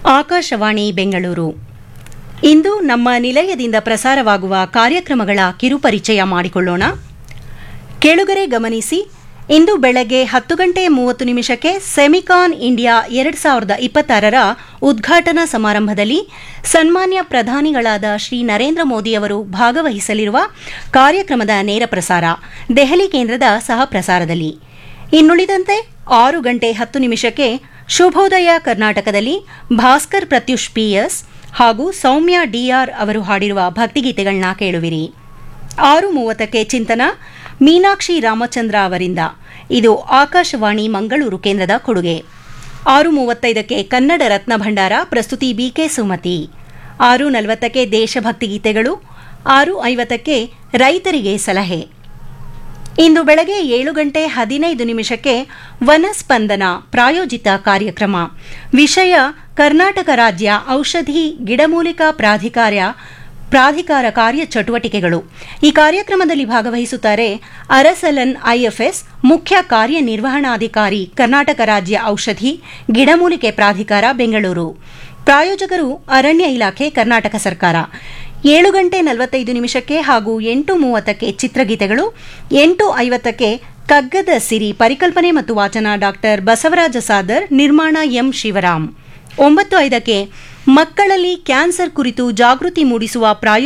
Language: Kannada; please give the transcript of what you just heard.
ಆಕಾಶವಾಣಿ ಬೆಂಗಳೂರು ಇಂದು ನಮ್ಮ ನಿಲಯದಿಂದ ಪ್ರಸಾರವಾಗುವ ಕಾರ್ಯಕ್ರಮಗಳ ಕಿರುಪರಿಚಯ ಮಾಡಿಕೊಳ್ಳೋಣ ಕೇಳುಗರೆ ಗಮನಿಸಿ ಇಂದು ಬೆಳಗ್ಗೆ ಹತ್ತು ಗಂಟೆ ಮೂವತ್ತು ನಿಮಿಷಕ್ಕೆ ಸೆಮಿಕಾನ್ ಇಂಡಿಯಾ ಎರಡು ಸಾವಿರದ ಇಪ್ಪತ್ತಾರರ ಉದ್ಘಾಟನಾ ಸಮಾರಂಭದಲ್ಲಿ ಸನ್ಮಾನ್ಯ ಪ್ರಧಾನಿಗಳಾದ ಶ್ರೀ ನರೇಂದ್ರ ಮೋದಿಯವರು ಭಾಗವಹಿಸಲಿರುವ ಕಾರ್ಯಕ್ರಮದ ನೇರ ಪ್ರಸಾರ ದೆಹಲಿ ಕೇಂದ್ರದ ಸಹ ಪ್ರಸಾರದಲ್ಲಿ ಇನ್ನುಳಿದಂತೆ ಆರು ಗಂಟೆ ಹತ್ತು ನಿಮಿಷಕ್ಕೆ ಶುಭೋದಯ ಕರ್ನಾಟಕದಲ್ಲಿ ಭಾಸ್ಕರ್ ಪ್ರತ್ಯುಷ್ ಪಿಎಸ್ ಹಾಗೂ ಸೌಮ್ಯ ಡಿಆರ್ ಅವರು ಹಾಡಿರುವ ಭಕ್ತಿಗೀತೆಗಳನ್ನ ಕೇಳುವಿರಿ ಆರು ಮೂವತ್ತಕ್ಕೆ ಚಿಂತನ ಮೀನಾಕ್ಷಿ ರಾಮಚಂದ್ರ ಅವರಿಂದ ಇದು ಆಕಾಶವಾಣಿ ಮಂಗಳೂರು ಕೇಂದ್ರದ ಕೊಡುಗೆ ಆರು ಮೂವತ್ತೈದಕ್ಕೆ ಕನ್ನಡ ರತ್ನ ಭಂಡಾರ ಪ್ರಸ್ತುತಿ ಬಿಕೆ ಸುಮತಿ ಆರು ನಲವತ್ತಕ್ಕೆ ದೇಶಭಕ್ತಿ ಗೀತೆಗಳು ಆರು ಐವತ್ತಕ್ಕೆ ರೈತರಿಗೆ ಸಲಹೆ ಇಂದು ಬೆಳಗ್ಗೆ ಏಳು ಗಂಟೆ ಹದಿನೈದು ನಿಮಿಷಕ್ಕೆ ವನಸ್ಪಂದನ ಪ್ರಾಯೋಜಿತ ಕಾರ್ಯಕ್ರಮ ವಿಷಯ ಕರ್ನಾಟಕ ರಾಜ್ಯ ಔಷಧಿ ಗಿಡಮೂಲಿಕಾ ಪ್ರಾಧಿಕಾರ ಪ್ರಾಧಿಕಾರ ಕಾರ್ಯ ಚಟುವಟಿಕೆಗಳು ಈ ಕಾರ್ಯಕ್ರಮದಲ್ಲಿ ಭಾಗವಹಿಸುತ್ತಾರೆ ಅರಸಲನ್ ಐಎಫ್ಎಸ್ ಮುಖ್ಯ ಕಾರ್ಯನಿರ್ವಹಣಾಧಿಕಾರಿ ಕರ್ನಾಟಕ ರಾಜ್ಯ ಔಷಧಿ ಗಿಡಮೂಲಿಕೆ ಪ್ರಾಧಿಕಾರ ಬೆಂಗಳೂರು ಪ್ರಾಯೋಜಕರು ಅರಣ್ಯ ಇಲಾಖೆ ಕರ್ನಾಟಕ ಸರ್ಕಾರ ಏಳು ಗಂಟೆ ನಲವತ್ತೈದು ನಿಮಿಷಕ್ಕೆ ಹಾಗೂ ಎಂಟು ಮೂವತ್ತಕ್ಕೆ ಚಿತ್ರಗೀತೆಗಳು ಎಂಟು ಐವತ್ತಕ್ಕೆ ಕಗ್ಗದ ಸಿರಿ ಪರಿಕಲ್ಪನೆ ಮತ್ತು ವಾಚನ ಡಾಕ್ಟರ್ ಬಸವರಾಜ ಸಾದರ್ ನಿರ್ಮಾಣ ಎಂ ಶಿವರಾಮ್ ಒಂಬತ್ತು ಐದಕ್ಕೆ ಮಕ್ಕಳಲ್ಲಿ ಕ್ಯಾನ್ಸರ್ ಕುರಿತು ಜಾಗೃತಿ ಮೂಡಿಸುವ ಪ್ರಾಯೋ